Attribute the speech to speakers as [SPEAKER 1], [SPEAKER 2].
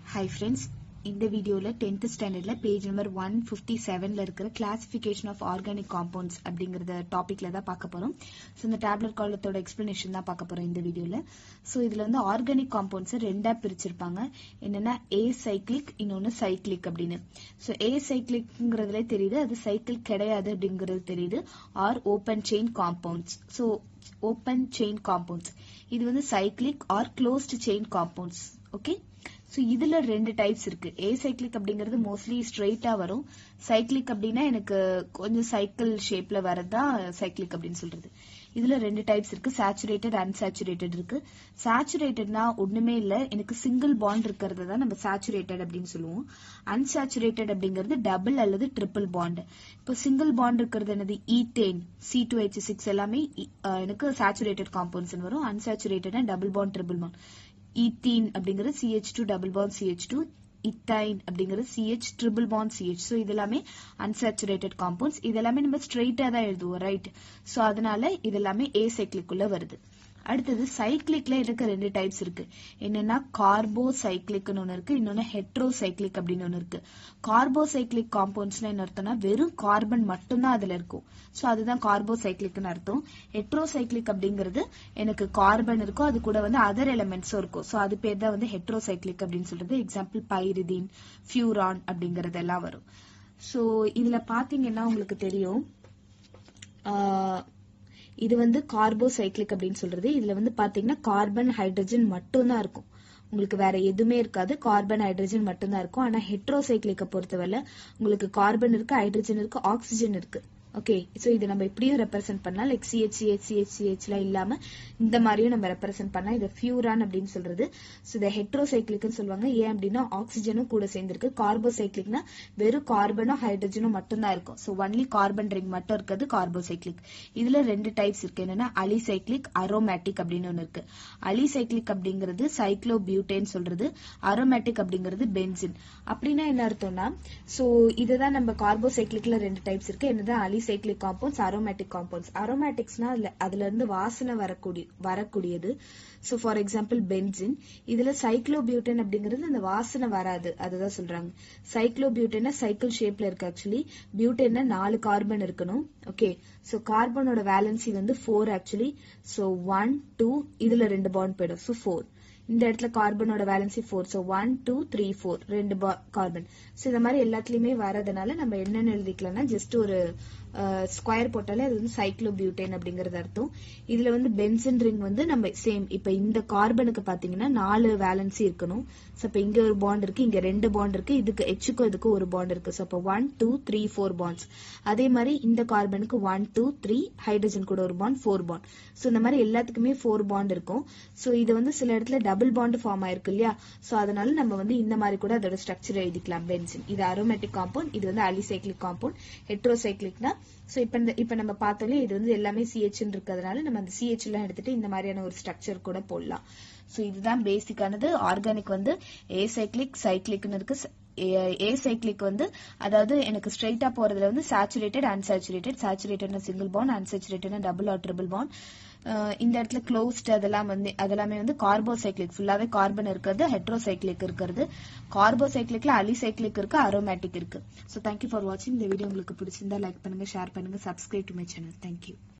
[SPEAKER 1] hi friends இந்த வீடியோவில் tenth ஸ்டாண்டர்டில் பேஜ் நம்பர் ஒன் ஃபிஃப்டி செவனில் இருக்கிற கிளாசிஃபிகேஷன் ஆஃப் ஆர்கானிக் காம்பவுண்ட்ஸ் அப்படிங்கிறத டாப்பிக்கில் தான் பார்க்க போகிறோம் ஸோ இந்த டேப்லெட் காலத்தோட எக்ஸ்பிளனேஷன் தான் பார்க்க போகிறோம் இந்த வீடியோவில் ஸோ இதில் வந்து ஆர்கானிக் காம்பவுண்ட்ஸை ரெண்டாக பிரிச்சிருப்பாங்க என்னென்னா ஏ சைக்ளிக் இன்னொன்று சைக்ளிக் அப்படின்னு ஸோ ஏ சைக்ளிக்ங்கிறதுல தெரியுது அது சைக்கிள் கிடையாது அப்படிங்கிறது தெரியுது or open chain compounds so open chain compounds இது வந்து cyclic or closed chain compounds okay so இதுல ரெண்டு டைப்ஸ் இருக்கு ஏ சைக்ளிக் அப்படிங்கிறது மோஸ்ட்லி ஸ்ட்ரெயிட்டா வரும் சைக்ளிக் அப்படின்னா எனக்கு கொஞ்சம் சைக்கிள் ஷேப்ல வரதான் சைக்ளிக் அப்படின்னு சொல்றது இதுல ரெண்டு டைப்ஸ் இருக்கு சேச்சுரேட்டட் அன்சாச்சுரேட்டட் இருக்கு சேச்சுரேட்டட்னா ஒண்ணுமே இல்ல எனக்கு சிங்கிள் பாண்ட் இருக்கிறது தான் நம்ம சேச்சுரேட்டட் அப்படின்னு சொல்லுவோம் அன்சாச்சுரேட்டட் அப்படிங்கிறது டபுள் அல்லது ட்ரிபிள் பாண்ட் இப்போ சிங்கிள் பாண்ட் இருக்கிறது என்னது ethane C two H six எல்லாமே எனக்கு சேச்சுரேட்டட் காம்பவுண்ட்ஸ் வரும் unsaturated double bond triple bond ethene அப்படிங்கிறது CH two double bond CH two ethyne அப்படிங்கிறது CH triple bond CH so இது எல்லாமே அன்சாச்சுரேட்டட் காம்பவுண்ட்ஸ் இது எல்லாமே நம்ம ஸ்ட்ரெயிட்டா தான் எழுதுவோம் ரைட் ஸோ அதனால இது எல்லாமே ஏ சைக்கிளிக்குள்ள வருது அடுத்தது சைக்கிளிக்ல இருக்க ரெண்டு டைப்ஸ் இருக்கு என்னன்னா கார்போ சைக்கிளிக்னு ஒன்று இருக்கு இன்னொன்னு ஹெட்ரோ சைக்கிளிக் அப்படின்னு ஒன்று இருக்கு கார்போ சைக்கிளிக் காம்பவுண்ட்ஸ்ல என்ன அர்த்தம்னா வெறும் கார்பன் மட்டும்தான் அதுல இருக்கும் ஸோ அதுதான் கார்போ சைக்கிளிக்னு அர்த்தம் ஹெட்ரோ சைக்கிளிக் அப்படிங்கிறது எனக்கு கார்பன் இருக்கும் அது கூட வந்து அதர் எலமெண்ட்ஸும் இருக்கும் ஸோ அது பேர் தான் வந்து ஹெட்ரோ சைக்கிளிக் அப்படின்னு சொல்றது எக்ஸாம்பிள் பைரிதீன் ஃபியூரான் அப்படிங்கறதெல்லாம் வரும் ஸோ இதுல பாத்தீங்கன்னா உங்களுக்கு தெரியும் இது வந்து கார்போசைக்ளிக் அப்படின்னு சொல்றது இதுல வந்து பாத்தீங்கன்னா கார்பன் ஹைட்ரஜன் மட்டும் தான் இருக்கும் உங்களுக்கு வேற எதுவுமே இருக்காது கார்பன் ஹைட்ரஜன் மட்டும்தான் இருக்கும் ஆனா ஹெட்ரோசைக்ளிக்கை பொறுத்தவரை உங்களுக்கு கார்பன் இருக்கு ஹைட்ரஜன் இருக்கு ஆக்சிஜன் இருக்கு ஓகே சோ இது நம்ம இப்படியும் ரெப்ரசென்ட் பண்ணலாம் லைக் சிஹெச் சிஹெச் சிஹெச் சிஹெச்லாம் இல்லாம இந்த மாதிரியும் நம்ம ரெப்ரசென்ட் பண்ணலாம் இது ஃபியூரான் அப்படின்னு சொல்றது ஸோ இதை ஹெட்ரோசைக்ளிக்னு சொல்லுவாங்க ஏன் அப்படின்னா ஆக்சிஜனும் கூட சேர்ந்திருக்கு கார்போசைக்ளிக்னா வெறும் கார்பனும் ஹைட்ரஜனும் மட்டும்தான் இருக்கும் ஸோ ஒன்லி கார்பன் ரிங் மட்டும் இருக்கிறது கார்போசைக்ளிக் இதுல ரெண்டு டைப்ஸ் இருக்கு என்னன்னா அலிசைக்ளிக் அரோமேட்டிக் அப்படின்னு ஒன்று இருக்கு அலிசைக்ளிக் அப்படிங்கிறது சைக்ளோ பியூட்டேன் சொல்றது அரோமேட்டிக் அப்படிங்கிறது பென்சின் அப்படின்னா என்ன அர்த்தம்னா ஸோ இதுதான் நம்ம கார்போசைக்ளிக்ல ரெண்டு டைப்ஸ் இருக்கு என்னதான் alicyclic compounds aromatic compounds அரோமேட்டிக்ஸ்னா அதுல இருந்து வாசனை வரக்கூடிய வரக்கூடியது ஸோ ஃபார் எக்ஸாம்பிள் பென்சின் இதுல சைக்ளோபியூட்டன் அப்படிங்கிறது அந்த வாசனை வராது அதுதான் சொல்றாங்க சைக்ளோபியூட்டன்னா சைக்கிள் ஷேப்ல இருக்கு ஆக்சுவலி பியூட்டன்னா நாலு கார்பன் இருக்கணும் ஓகே ஸோ கார்பனோட வேலன்சி வந்து four actually so one two இதுல ரெண்டு பாண்ட் போயிடும் ஸோ ஃபோர் இந்த இடத்துல கார்பனோட valency four so one two three four ரெண்டு கார்பன் ஸோ இந்த மாதிரி எல்லாத்துலயுமே வரதுனால நம்ம என்னென்ன எழுதிக்கலாம்னா ஜஸ்ட் ஒரு ஸ்கொயர் போட்டாலே அது வந்து சைக்ளோபியூட்டேன் அப்படிங்கறது அர்த்தம் இதுல வந்து பென்சின் ரிங் வந்து நம்ம சேம் இப்ப இந்த கார்பனுக்கு பாத்தீங்கன்னா நாலு வேலன்சி இருக்கணும் ஸோ இப்ப இங்க ஒரு பாண்ட் இருக்கு இங்க ரெண்டு பாண்ட் இருக்கு இதுக்கு எச்சுக்கும் இதுக்கும் ஒரு பாண்ட் இருக்கு ஸோ அப்போ one two three four bonds அதே மாதிரி இந்த கார்பனுக்கு ஒன் டூ த்ரீ ஹைட்ரஜன் கூட ஒரு பாண்ட் ஃபோர் பாண்ட் ஸோ இந்த மாதிரி எல்லாத்துக்குமே ஃபோர் பாண்ட் இருக்கும் ஸோ இது வந்து சில இடத்துல டபுள் பாண்ட் ஃபார்ம் ஆயிருக்கு இல்லையா ஸோ அதனால நம்ம வந்து இந்த மாதிரி கூட அதோட ஸ்ட்ரக்சர் எழுதிக்கலாம் பென்சின் இது அரோமேட்டிக் காம்பவுண்ட் இது வந்து அலிசைக்ளிக் காம்பவுண்ட் ஹெட்ரோசைக்ளிக்னா ஸோ இப்போ இந்த இப்போ நம்ம பார்த்தோம்ல இது வந்து எல்லாமே சிஹெச் இருக்கிறதுனால நம்ம அந்த சிஹெச் எல்லாம் எடுத்துட்டு இந்த மாதிரியான ஒரு ஸ்ட்ரக்சர் கூட போடலாம் ஸோ இதுதான் பேசிக்கானது ஆர்கானிக் வந்து ஏ சைக்ளிக் சைக்ளிக்னு இருக்கு ஏ சைக்ளிக் வந்து அதாவது எனக்கு ஸ்ட்ரெயிட்டா போறதுல வந்து சேச்சுரேட்டட் அன்சாச்சுரேட்டட் சேச்சுரேட்டட்னா சிங்கிள் பாண்ட் அன்சாச்சுரேட்டட்னா டபுள் ஆர் ட்ரிபிள் பாண்ட் இந்த இடத்துல க்ளோஸ்ட் அதெல்லாம் வந்து அதெல்லாமே வந்து கார்போசைக்ளிக் ஃபுல்லாவே கார்பன் இருக்கிறது ஹெட்ரோசைக்ளிக் இருக்கிறது கார்போசைக்ளிக்ல அலிசைக்ளிக் இருக்கு அரோமேட்டிக் இருக்கு ஸோ தேங்க்யூ ஃபார் வாட்சிங் இந்த வீடியோ உங்களுக்கு பிடிச்சிருந்தா லைக் பண்ணுங்க ஷேர் பண்ணுங்க subscribe to my channel thank you